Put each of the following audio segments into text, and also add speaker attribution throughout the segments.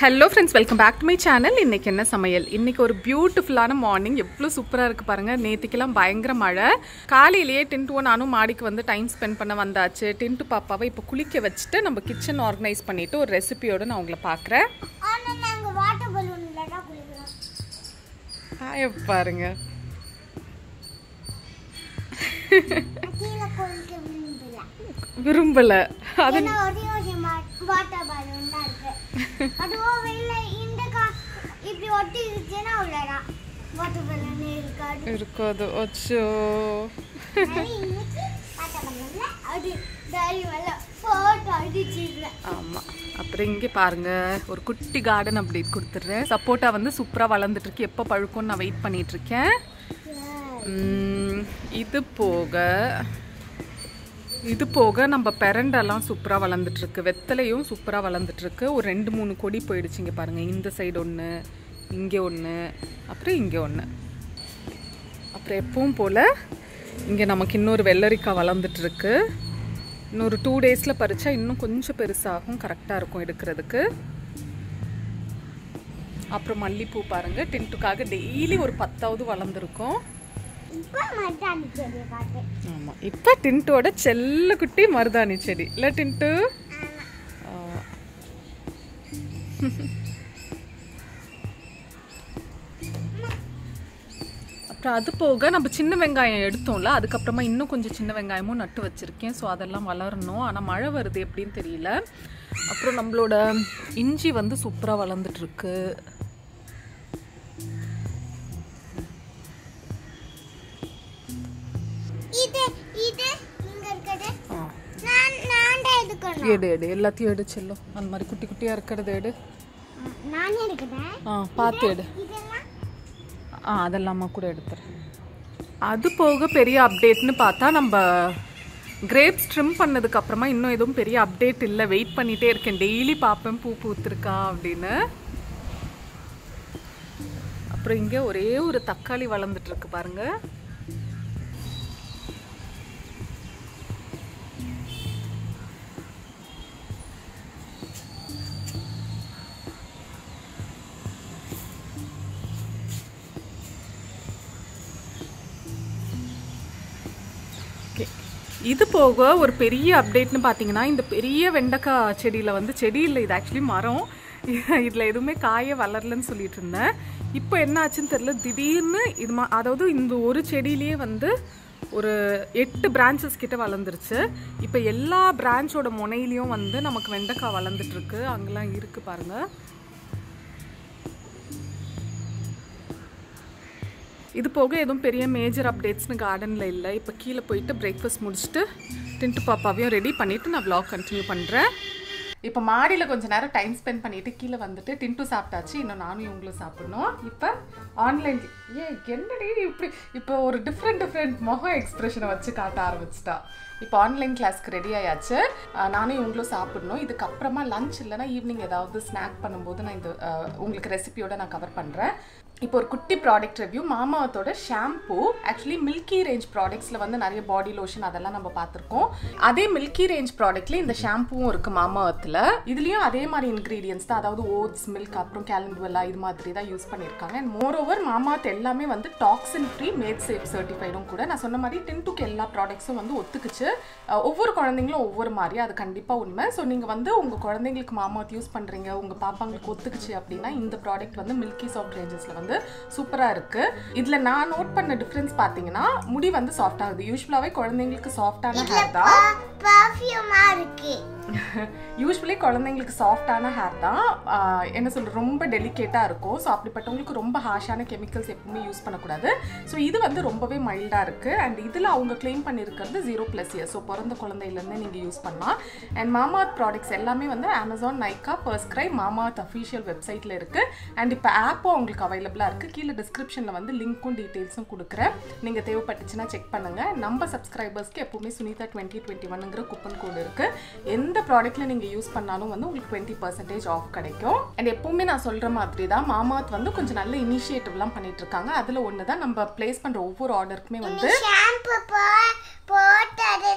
Speaker 1: Hello friends welcome back to my channel இன்னைக்கு என்ன சமையல் இன்னைக்கு ஒரு பியூட்டிஃபுல்லான மார்னிங் எவ்வளோ சூப்பராக இருக்குது பாருங்கள் நேற்றுக்கெல்லாம் பயங்கர மழை காலையிலேயே டின்ட்டு நானும் மாடிக்கு வந்து டைம் ஸ்பெண்ட் பண்ண வந்தாச்சு டின்ட்டு பாப்பாவை இப்போ குளிக்க வச்சுட்டு நம்ம கிச்சன் ஆர்கனைஸ் பண்ணிவிட்டு ஒரு ரெசிபியோடு நான் உங்களை பார்க்குறேன்
Speaker 2: ஆனா நாங்க வாட்டர் பலூன்ல தான் குளிக்கிறோம்
Speaker 1: ஹாய் பாருங்க
Speaker 2: கீழே குளிக்க விரும்பல
Speaker 1: விரும்பலை அது
Speaker 2: ஏன்னா ஒரே ஒரு வாட்டர் பலூன் தான் இருக்கு அதுவும் வெளில இந்த கா இப்படி ஒட்டி இருந்துச்சுன்னா அவ்வளோதான் வாட்டர் பலூன் இருக்காது
Speaker 1: இருக்காது அச்சோ
Speaker 2: அதனால இன்னைக்கு வாட்டர் பலூன்ல அது டைரி மேல போட்டு அடிச்சிடுறேன்
Speaker 1: ஆமாம் அப்புறம் இங்கே பாருங்க ஒரு குட்டி கார்டன் அப்டேட் கொடுத்துட்றேன் சப்போட்டா வந்து சூப்பராக வளர்ந்துட்டு இருக்கு எப்போ பழுக்கும்னு நான் வெயிட் பண்ணிட்டு இருக்கேன் உம், இது போக இது போக நம்ம பெரண்டெல்லாம் சூப்பராக வளர்ந்துட்டு இருக்கு வெத்தலையும் சூப்பராக வளர்ந்துட்டு இருக்கு ஒரு ரெண்டு மூணு கொடி போயிடுச்சுங்க பாருங்க இந்த சைடு ஒன்று இங்கே ஒன்று அப்புறம் இங்கே ஒன்று அப்புறம் எப்பவும் போல் இங்கே நமக்கு இன்னொரு வெள்ளரிக்காய் வளர்ந்துட்டு இருக்கு இன்னொரு டூ டேஸில் பறிச்சா இன்னும் கொஞ்சம் பெருசாகும் கரெக்டாக இருக்கும் எடுக்கிறதுக்கு அப்புறம் மல்லிப்பூ பாருங்க டின்ட்டுக்காக டெய்லி ஒரு பத்தாவது வளர்ந்துருக்கும்
Speaker 2: இப்போ மட்டாணி செடி பார்த்தேன்
Speaker 1: ஆமாம் இப்போ டின்ட்டோட செல்ல குட்டி மருதாணி செடி இல்லை டின்ட்டு ஆ. அப்புறம் அது போக நம்ம சின்ன வெங்காயம் எடுத்தோம்ல அதுக்கப்புறமா இன்னும் கொஞ்சம் சின்ன வெங்காயமும் நட்டு வச்சிருக்கேன் ஸோ அதெல்லாம் வளரணும் ஆனால் மழை வருது எப்படின்னு தெரியல அப்புறம் நம்மளோட இஞ்சி வந்து சூப்பராக வளர்ந்துட்டு இருக்கு
Speaker 2: இது இது இங்க இருக்குது
Speaker 1: ஆ
Speaker 2: நான் நான் தான் எடுக்கணும்
Speaker 1: எடு எடு எல்லாத்தையும் எடு செல்லும் அந்த மாதிரி குட்டி குட்டியாக இருக்கிறத எடு
Speaker 2: நானே எடுக்கிறேன்
Speaker 1: ஆ பார்த்து எடு
Speaker 2: இதெல்லாம்
Speaker 1: ஆ அதெல்லாமா கூட எடுத்துறேன் அது போக பெரிய அப்டேட்னு பார்த்தா நம்ம கிரேப்ஸ் ட்ரிம் பண்ணதுக்கு அப்புறமா இன்னும் எதுவும் பெரிய அப்டேட் இல்லை வெயிட் பண்ணிட்டே இருக்கேன் டெய்லி பார்ப்பேன் பூ பூத்திருக்கா அப்படின்னு அப்புறம் இங்கே ஒரே ஒரு தக்காளி வளர்ந்துட்டு இருக்கு பாருங்க ஓகே இது போக ஒரு பெரிய அப்டேட்னு பார்த்தீங்கன்னா இந்த பெரிய வெண்டைக்காய் செடியில் வந்து செடி இல்லை இது ஆக்சுவலி மரம் இதில் எதுவுமே காய வளரலன்னு சொல்லிட்டு இருந்தேன் இப்போ என்ன ஆச்சுன்னு தெரியல திடீர்னு இது மா அதாவது இந்த ஒரு செடியிலேயே வந்து ஒரு எட்டு பிரான்ச்சஸ் கிட்ட வளர்ந்துருச்சு இப்போ எல்லா பிரான்ச்சோட முனையிலையும் வந்து நமக்கு வெண்டைக்காய் வளர்ந்துட்டு இருக்கு அங்கெல்லாம் இருக்கு பாருங்க இது போக எதுவும் பெரிய மேஜர் அப்டேட்ஸ்னு கார்டனில் இல்லை இப்போ கீழே போயிட்டு பிரேக்ஃபாஸ்ட் முடிச்சுட்டு டின்ட்டு பாப்பாவையும் ரெடி பண்ணிவிட்டு நான் vlog கண்டினியூ பண்ணுறேன் இப்போ மாடியில் கொஞ்ச நேரம் டைம் ஸ்பெண்ட் பண்ணிட்டு கீழே வந்துட்டு டின்ட்டு சாப்பிட்டாச்சு இன்னும் நானும் இவங்களும் சாப்பிடணும் இப்போ ஆன்லைன் ஏ என்னடி இப்படி இப்போ ஒரு டிஃப்ரெண்ட் டிஃப்ரெண்ட் முகம் எக்ஸ்பிரஷனை வச்சு காட்ட ஆரம்பிச்சிட்டா இப்போ ஆன்லைன் கிளாஸ்க்கு ரெடி ஆயாச்சு அஹ் நானும் இவங்களும் சாப்பிடணும் இதுக்கப்புறமா லஞ்ச் இல்லைன்னா ஈவினிங் ஏதாவது ஸ்நாக் பண்ணும்போது நான் இந்த அஹ், உங்களுக்கு ரெசிபியோட நான் கவர் பண்ணுறேன் இப்போ ஒரு குட்டி ப்ராடக்ட் ரிவ்யூ மாமாவத்தோட ஷாம்பு ஆக்சுவலி மில்கி ரேஞ்ச் ப்ராடக்ட்ஸில் வந்து நிறைய பாடி லோஷன் அதெல்லாம் நம்ம பார்த்துருக்கோம் அதே மில்கி ரேஞ்ச் ப்ராடக்ட்ல இந்த ஷாம்புவும் இருக்குது மாமாவத்தில் இதுலேயும் அதே மாதிரி இன்க்ரீடியன்ஸ் தான் அதாவது ஓட்ஸ் மில்க் அப்புறம் கேலண்டுவெல்லா இது மாதிரி தான் யூஸ் பண்ணியிருக்காங்க அண்ட் மோர் ஓவர் மாமாவத் எல்லாமே வந்து டாக்ஸின் ஃப்ரீ மேட் சேஃப் சர்டிஃபைடும் கூட நான் சொன்ன மாதிரி டின்டுக்கு எல்லா ப்ராடக்ட்ஸும் வந்து ஒத்துக்குச்சு அஹ் ஒவ்வொரு குழந்தைங்களும் ஒவ்வொரு மாதிரி அது கண்டிப்பாக உண்மை ஸோ நீங்கள் வந்து உங்கள் குழந்தைங்களுக்கு மாமாவத் யூஸ் பண்ணுறீங்க உங்கள் பாப்பாங்களுக்கு ஒத்துக்குச்சு அப்படின்னா இந்த ப்ராடக்ட் வந்து மில்கி சாஃப்ட் ரேஞ்சஸில் வந்து சூப்பராக இருக்குது இதில் நான் நோட் பண்ண டிஃப்ரென்ஸ் பார்த்தீங்கன்னா முடி வந்து சாஃப்ட் ஆகுது யூஸ்வலாகவே குழந்தைங்களுக்கு சாஃப்டான ஹேர் தான்
Speaker 2: பர்ஃப்யூமா இருக்கு
Speaker 1: யூஸ்வலி குழந்தைங்களுக்கு சாஃப்டான ஹேர் தான் ஆஹ் என்ன சொல்ற ரொம்ப டெலிகேட்டாக இருக்கும் ஸோ அப்படிப்பட்டவங்களுக்கு ரொம்ப ஹாஷான கெமிக்கல்ஸ் எப்பவுமே யூஸ் பண்ணக்கூடாது ஸோ இது வந்து ரொம்பவே மைல்டாக இருக்குது அண்ட் இதில் அவங்க க்ளைம் பண்ணியிருக்கிறது ஜீரோ ப்ளஸ் இயர்ஸ் ஸோ பிறந்த குழந்தையிலேருந்து நீங்கள் யூஸ் பண்ணலாம் அண்ட் மாமாத் ப்ராடக்ட்ஸ் எல்லாமே வந்து அமேசான் நைக்கா பர்ஸ்கிரை மாமாத் அஃபீஷியல் வெப்சைட்டில் இருக்குது அண்ட் இப்போ ஆப்பும் உங்களுக்கு அவைலபிளாக இருக்குது கீழே டிஸ்கிரிப்ஷனில் வந்து லிங்க்கும் டீட்டெயில்ஸும் கொடுக்குறேன் நீங்கள் தேவைப்பட்டுச்சுன்னா செக் பண்ணுங்கள் நம்ம சப்ஸ்கிரைபர்ஸ்க்கு எப்பவுமே சுனிதா டுவெண்ட்டி டுவெண்ட்டி ஒன்னுங்கிற கூப்பன் கோடு இருக்குது எந்த ப்ராடக்ட்டில் நீங்கள் யூஸ் பண்ணாலும் வந்து உங்களுக்கு டுவெண்ட்டி பர்சன்டேஜ் ஆஃப் கிடைக்கும் அண்ட் எப்பவுமே நான் சொல்கிற மாதிரி தான் மாமாத் வந்து கொஞ்சம் நல்ல இனிஷியேட்டிவ்லாம் பண்ணிட்டு இருக்காங்க அதில் ஒன்று தான் நம்ம ப்ளேஸ் பண்ணுற ஒவ்வொரு ஆர்டருக்குமே வந்து
Speaker 2: ஷாம்பு போ போட்ட உடனே முடி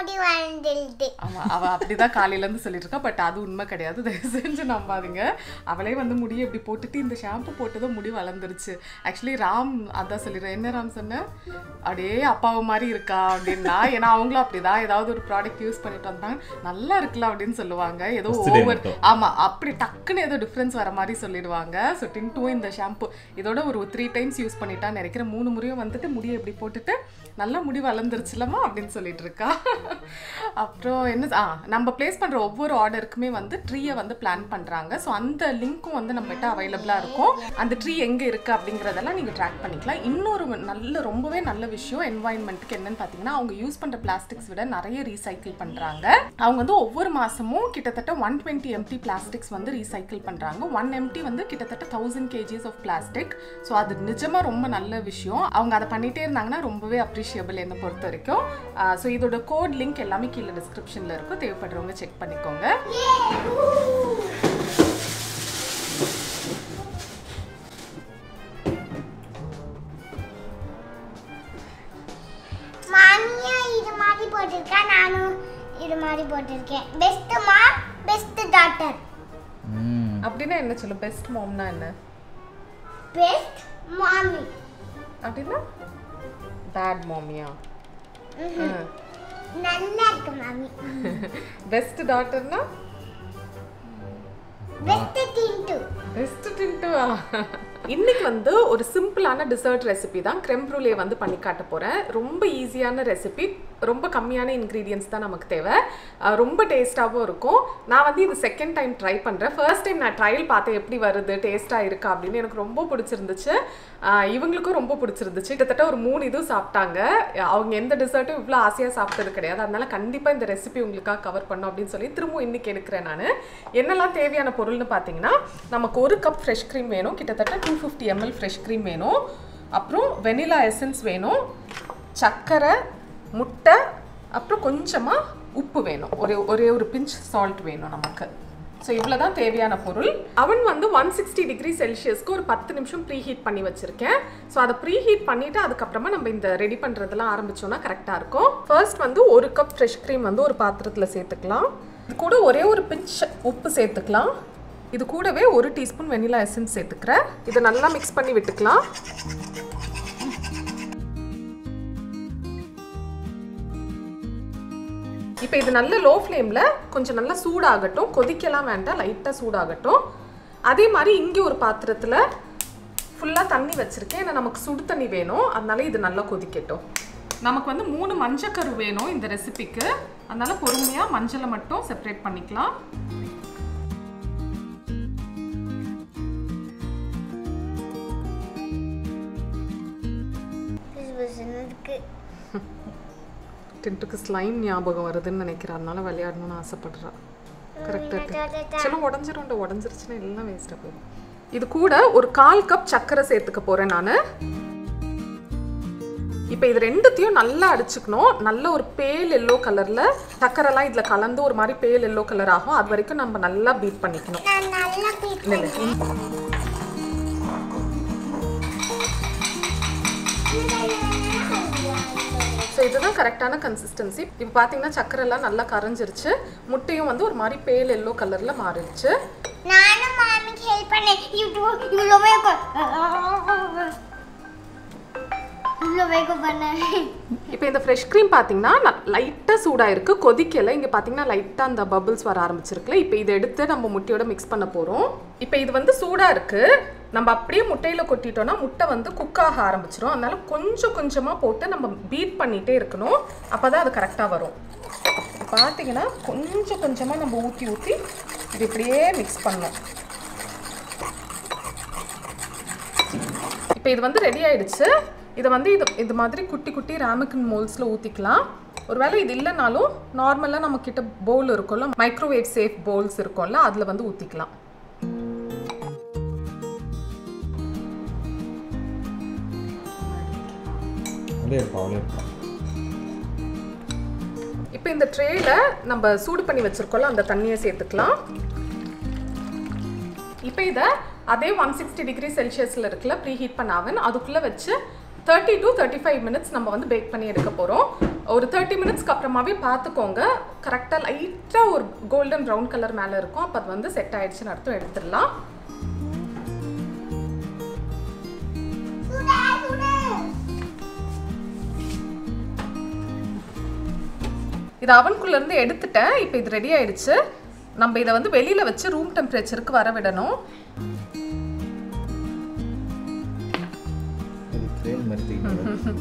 Speaker 2: முடி வளர்ந்துடுது
Speaker 1: ஆமா அவ அப்படிதான் காலையில இருந்து சொல்லிட்டு இருக்கா பட் அது உண்மை கிடையாது தயவு செஞ்சு நம்பாதீங்க அவளே வந்து முடியை இப்படி போட்டுட்டு இந்த ஷாம்பு போட்டதும் முடி வளர்ந்துருச்சு ஆக்சுவலி ராம் அதான் சொல்லிடுறேன் என்ன ராம் சொன்ன அப்படியே அப்பாவை மாதிரி இருக்கா அப்படின்னா ஏன்னா அவங்களும் அப்படிதான் ஏதாவது ஒரு ப்ராடக்ட் யூஸ் பண்ணிட்டு வந்தாங்க நல்லா இருக்குல்ல அப்படின்னு சொல்லுவாங்க ஏதோ
Speaker 3: First day
Speaker 1: ஓவர்
Speaker 3: மட்டும்.
Speaker 1: ஆமா அப்படி டக்குன்னு ஏதோ டிஃப்ரென்ஸ் வர மாதிரி சொல்லிடுவாங்க ஸோ டின் டூ இந்த ஷாம்பு இதோட ஒரு த்ரீ டைம்ஸ் யூஸ் பண்ணிட்டான்னு நினைக்கிறேன் மூணு முறையும் வந்துட்டு முடியை இப்படி போட்டுட்டு நல்லா முடி வளர்ந்துருச்சுலமா அப்படின்னு சொல்லிட்டு இருக்கா அப்புறம் என்ன ஆ நம்ம ப்ளேஸ் பண்ற ஒவ்வொரு ஆர்டருக்குமே வந்து ட்ரீயை வந்து பிளான் பண்றாங்க ஸோ அந்த லிங்க்கும் வந்து நம்மகிட்ட அவைலபிளா இருக்கும் அந்த ட்ரீ எங்க இருக்கு அப்படிங்கறதெல்லாம் நீங்க ட்ராக் பண்ணிக்கலாம் இன்னொரு நல்ல ரொம்பவே நல்ல விஷயம் என்வாயன்மெண்ட்டுக்கு என்னன்னு பார்த்தீங்கன்னா அவங்க யூஸ் பண்ற பிளாஸ்டிக்ஸ் விட நிறைய ரீசைக்கிள் பண்றாங்க அவங்க வந்து ஒவ்வொரு மாசமும் கிட்டத்தட்ட ஒன் டுவெண்ட்டி எம்டி பிளாஸ்டிக்ஸ் வந்து ரீசைக்கிள் பண்றாங்க ஒன் எம்டி வந்து கிட்டத்தட்ட thousand KGs of plastic so அது நிஜமா ரொம்ப நல்ல விஷயம் அவங்க அதை பண்ணிட்டே இருந்தாங்கன்னா ரொம்பவே அப்ரிஷியபிள் என்னை பொறுத்த வரைக்கும் ஸோ இதோட கோட் லிங்க் எல்லாமே கீழே டிஸ்கிரிப்ஷனில் இருக்கும் தேவைப்படுறவங்க செக் பண்ணிக்கோங்க
Speaker 2: மாமியா இது மாதிரி போட்டிருக்கா நானும் இது மாதிரி போட்டிருக்கேன் பெஸ்ட் மாம் பெஸ்ட் டாக்டர்
Speaker 3: ம்
Speaker 1: அப்படின்னா என்ன சொல்லு பெஸ்ட் மாம்னா என்ன
Speaker 2: பெஸ்ட் மாமி
Speaker 1: அப்படின்னா பேட் மாமியா
Speaker 2: நல்லா இருக்கு மாமி
Speaker 1: பெஸ்ட் டாட்டர்னா
Speaker 2: பெஸ்ட் டிண்டு
Speaker 1: பெஸ்ட் டின்ட்டுவா இன்னைக்கு வந்து ஒரு சிம்பிளான டிசர்ட் ரெசிபி தான் creme brulee வந்து பண்ணி காட்ட போகிறேன் ரொம்ப ஈஸியான ரெசிபி ரொம்ப கம்மியான இன்க்ரீடியன்ஸ் தான் நமக்கு தேவை அஹ் ரொம்ப டேஸ்ட்டாகவும் இருக்கும் நான் வந்து இது செகண்ட் டைம் ட்ரை பண்ணுறேன் ஃபர்ஸ்ட் டைம் நான் ட்ரையல் பார்த்தேன் எப்படி வருது டேஸ்ட்டாக இருக்கா அப்படின்னு எனக்கு ரொம்ப பிடிச்சிருந்துச்சு அஹ் இவங்களுக்கும் ரொம்ப பிடிச்சிருந்துச்சு கிட்டத்தட்ட ஒரு மூணு இதுவும் சாப்பிட்டாங்க அவங்க எந்த டிசர்ட்டும் இவ்வளோ ஆசையாக சாப்பிட்டது கிடையாது அதனால கண்டிப்பாக இந்த ரெசிபி உங்களுக்காக கவர் பண்ணும் அப்படின்னு சொல்லி திரும்பவும் இன்னைக்கு எடுக்கிறேன் நான் என்னெல்லாம் தேவையான பொருள்னு பார்த்தீங்கன்னா நமக்கு ஒரு கப் ஃப்ரெஷ் க்ரீம் வேணும் கிட்டத்தட்ட two fifty ML fresh cream வேணும் அப்புறம் வெனிலா எசன்ஸ் வேணும் சர்க்கரை முட்டை அப்புறம் கொஞ்சமாக உப்பு வேணும் ஒரே ஒரே ஒரு பிஞ்ச் சால்ட் வேணும் நமக்கு ஸோ இவ்வளோ தான் தேவையான பொருள் அவன் வந்து ஒன் சிக்ஸ்டி டிகிரி செல்சியஸ்க்கு ஒரு பத்து நிமிஷம் ப்ரீ ஹீட் பண்ணி வச்சுருக்கேன் ஸோ அதை ப்ரீ ஹீட் பண்ணிவிட்டு அதுக்கப்புறமா நம்ம இந்த ரெடி பண்ணுறதெல்லாம் ஆரம்பிச்சோம்னா கரெக்டாக இருக்கும் ஃபர்ஸ்ட் வந்து ஒரு கப் ஃப்ரெஷ் க்ரீம் வந்து ஒரு பாத்திரத்தில் சேர்த்துக்கலாம் இது கூட ஒரே ஒரு பிஞ்ச் உப்பு சேர்த்துக்கலாம் இது கூடவே ஒரு டீஸ்பூன் வெனிலா எசன்ஸ் சேர்த்துக்கிறேன் இதை நல்லா மிக்ஸ் பண்ணி விட்டுக்கலாம் இப்போ இது நல்ல லோ ஃப்ளேமில் கொஞ்சம் நல்லா சூடாகட்டும் கொதிக்கலாம் வேண்டாம் லைட்டாக சூடாகட்டும் அதே மாதிரி இங்கே ஒரு பாத்திரத்தில் ஃபுல்லாக தண்ணி வச்சுருக்கேன் ஏன்னா நமக்கு சுடு தண்ணி வேணும் அதனால இது நல்லா கொதிக்கட்டும் நமக்கு வந்து மூணு மஞ்சக்கரு வேணும் இந்த ரெசிபிக்கு அதனால பொறுமையாக மஞ்சளை மட்டும் செப்பரேட் பண்ணிக்கலாம்
Speaker 2: இருக்கு
Speaker 1: டென்ட்டுக்கு ஸ்லைம் ஞாபகம் வருதுன்னு நினைக்கிறேன் அதனால விளையாடணும்னு ஆசைப்படுறா கரெக்டாக சில உடஞ்சிரும் உடஞ்சிருச்சுன்னா எல்லாம் வேஸ்ட்டாக போயிடும் இது கூட ஒரு கால் கப் சர்க்கரை சேர்த்துக்க போகிறேன் நான் இப்போ இது ரெண்டுத்தையும் நல்லா அடிச்சுக்கணும் நல்ல ஒரு பேல் எல்லோ கலரில் சர்க்கரைலாம் இதில் கலந்து ஒரு மாதிரி பேல் எல்லோ கலர் ஆகும் அது வரைக்கும் நம்ம நல்லா பீட் பண்ணிக்கணும்
Speaker 2: நான் நல்லா பீட்
Speaker 1: இல்லை இல்லை ஸோ இதுதான் கரெக்டான கன்சிஸ்டன்சி இப்போ பார்த்தீங்கன்னா சர்க்கரைலாம் நல்லா கரைஞ்சிருச்சு முட்டையும் வந்து ஒரு மாதிரி பேல் எல்லோ கலரில் மாறிடுச்சு
Speaker 2: நானும் மாமிக்கு ஹெல்ப் பண்ணேன் இவ்வளோ இவ்வளோ வேகம் இவ்வளோ வேகம் பண்ணேன்
Speaker 1: இப்போ இந்த ஃப்ரெஷ் க்ரீம் பார்த்தீங்கன்னா லைட்டாக சூடாக இருக்குது கொதிக்கலை இங்கே பார்த்தீங்கன்னா லைட்டாக அந்த பபிள்ஸ் வர ஆரம்பிச்சிருக்குல்ல இப்போ இதை எடுத்து நம்ம முட்டையோட மிக்ஸ் பண்ண போகிறோம் இப்போ இது வந்து சூடாக இருக்குது நம்ம அப்படியே முட்டையில் கொட்டிட்டோம்னா முட்டை வந்து குக் ஆக ஆரம்பிச்சிரும் அதனால கொஞ்சம் கொஞ்சமாக போட்டு நம்ம பீட் பண்ணிகிட்டே இருக்கணும் அப்போ தான் அது கரெக்டாக வரும் பார்த்தீங்கன்னா கொஞ்சம் கொஞ்சமாக நம்ம ஊற்றி ஊற்றி இது இப்படியே மிக்ஸ் பண்ணணும் இப்போ இது வந்து ரெடி ஆயிடுச்சு இதை வந்து இது இது மாதிரி குட்டி குட்டி ராமக்கன் மோல்ஸில் ஊற்றிக்கலாம் ஒருவேளை இது இல்லைனாலும் நார்மலாக நம்ம கிட்ட பவுல் இருக்கும்ல மைக்ரோவேவ் சேஃப் பவுல்ஸ் இருக்கும்ல அதில் வந்து ஊற்றிக்கலாம்
Speaker 3: அப்படியே இருப்பா அப்படியே இருப்பா
Speaker 1: இப்போ இந்த ட்ரேயில் நம்ம சூடு பண்ணி வச்சுருக்கோம்ல அந்த தண்ணியை சேர்த்துக்கலாம் இப்போ இதை அதே ஒன் சிக்ஸ்டி டிகிரி செல்சியஸில் இருக்குல்ல ப்ரீ ஹீட் பண்ண oven அதுக்குள்ளே வச்சு thirty to thirty five minutes நம்ம வந்து பேக் பண்ணி எடுக்க போகிறோம் ஒரு தேர்ட்டி மினிட்ஸ்க்கு அப்புறமாவே பார்த்துக்கோங்க கரெக்டாக லைட்டாக ஒரு கோல்டன் ப்ரௌன் கலர் மேலே இருக்கும் அப்போ அது வந்து செட் ஆயிடுச்சுன்னு அர்த்தம் எடுத்துடலாம்
Speaker 2: சுடே சுடே
Speaker 1: இது அவனுக்குள்ள இருந்து எடுத்துட்டேன் இப்போ இது ரெடி ஆயிடுச்சு நம்ம இதை வந்து வெளியில வச்சு ரூம் டெம்பரேச்சருக்கு வர விடணும்
Speaker 3: இது ட்ரெயின் மாதிரி தூக்கிட்டு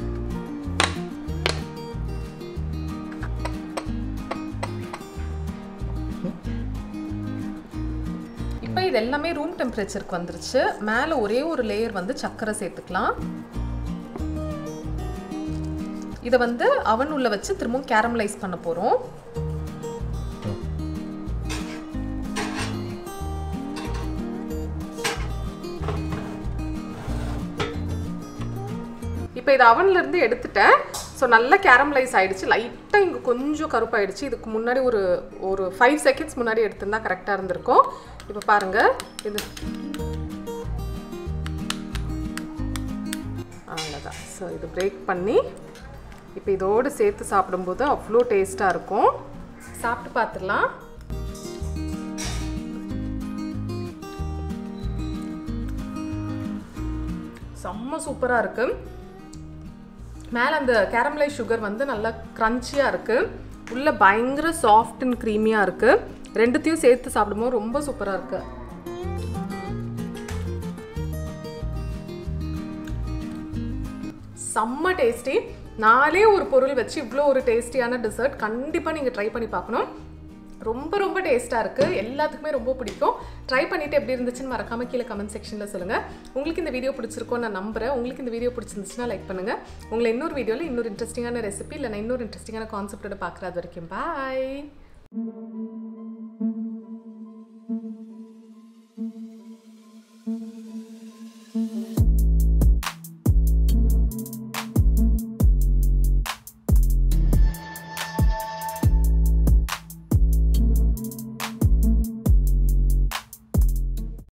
Speaker 1: இப்போ இது எல்லாமே ரூம் டெம்பரேச்சருக்கு வந்துருச்சு மேலே ஒரே ஒரு லேயர் வந்து சர்க்கரை சேர்த்துக்கலாம் இதை வந்து அவன் உள்ள வச்சு திரும்பவும் கேரமலைஸ் பண்ண போகிறோம் இப்போ இது அவன்ல இருந்து எடுத்துட்டேன் ஸோ நல்லா கேரமலைஸ் ஆயிடுச்சு லைட்டாக இங்கே கொஞ்சம் கருப்பாயிடுச்சு இதுக்கு முன்னாடி ஒரு ஒரு ஃபைவ் செகண்ட்ஸ் முன்னாடி எடுத்திருந்தா கரெக்டாக இருந்திருக்கும் இப்போ பாருங்க இது அவ்வளோதான் ஸோ இது பிரேக் பண்ணி இப்போ இதோடு சேர்த்து சாப்பிடும்போது அவ்வளோ டேஸ்ட்டாக இருக்கும் சாப்பிட்டு பார்த்துடலாம் செம்ம சூப்பராக இருக்குது மேலே அந்த கேரமலைஸ் சுகர் வந்து நல்லா க்ரன்ச்சியாக இருக்குது உள்ள பயங்கர சாஃப்ட் அண்ட் க்ரீமியாக இருக்குது ரெண்டுத்தையும் சேர்த்து சாப்பிடும்போது ரொம்ப சூப்பராக இருக்குது செம்ம டேஸ்டி நாலே ஒரு பொருள் வச்சு இவ்வளோ ஒரு டேஸ்டியான டெசர்ட் கண்டிப்பாக நீங்கள் ட்ரை பண்ணி பார்க்கணும் ரொம்ப ரொம்ப டேஸ்ட்டாக இருக்குது எல்லாத்துக்குமே ரொம்ப பிடிக்கும் ட்ரை பண்ணிவிட்டு எப்படி இருந்துச்சுன்னு மறக்காமல் கீழே கமெண்ட் செக்ஷனில் சொல்லுங்கள் உங்களுக்கு இந்த வீடியோ பிடிச்சிருக்கோன்னு நான் நம்புறேன் உங்களுக்கு இந்த வீடியோ பிடிச்சிருந்துச்சுன்னா லைக் பண்ணுங்கள் உங்களை இன்னொரு வீடியோவில் இன்னொரு இன்ட்ரெஸ்டிங்கான ரெசிபி இல்லை நான் இன்னொரு இன்ட்ரெஸ்டிங்கான கான்செப்டோட பார்க்குறது வரைக்கும் பாய்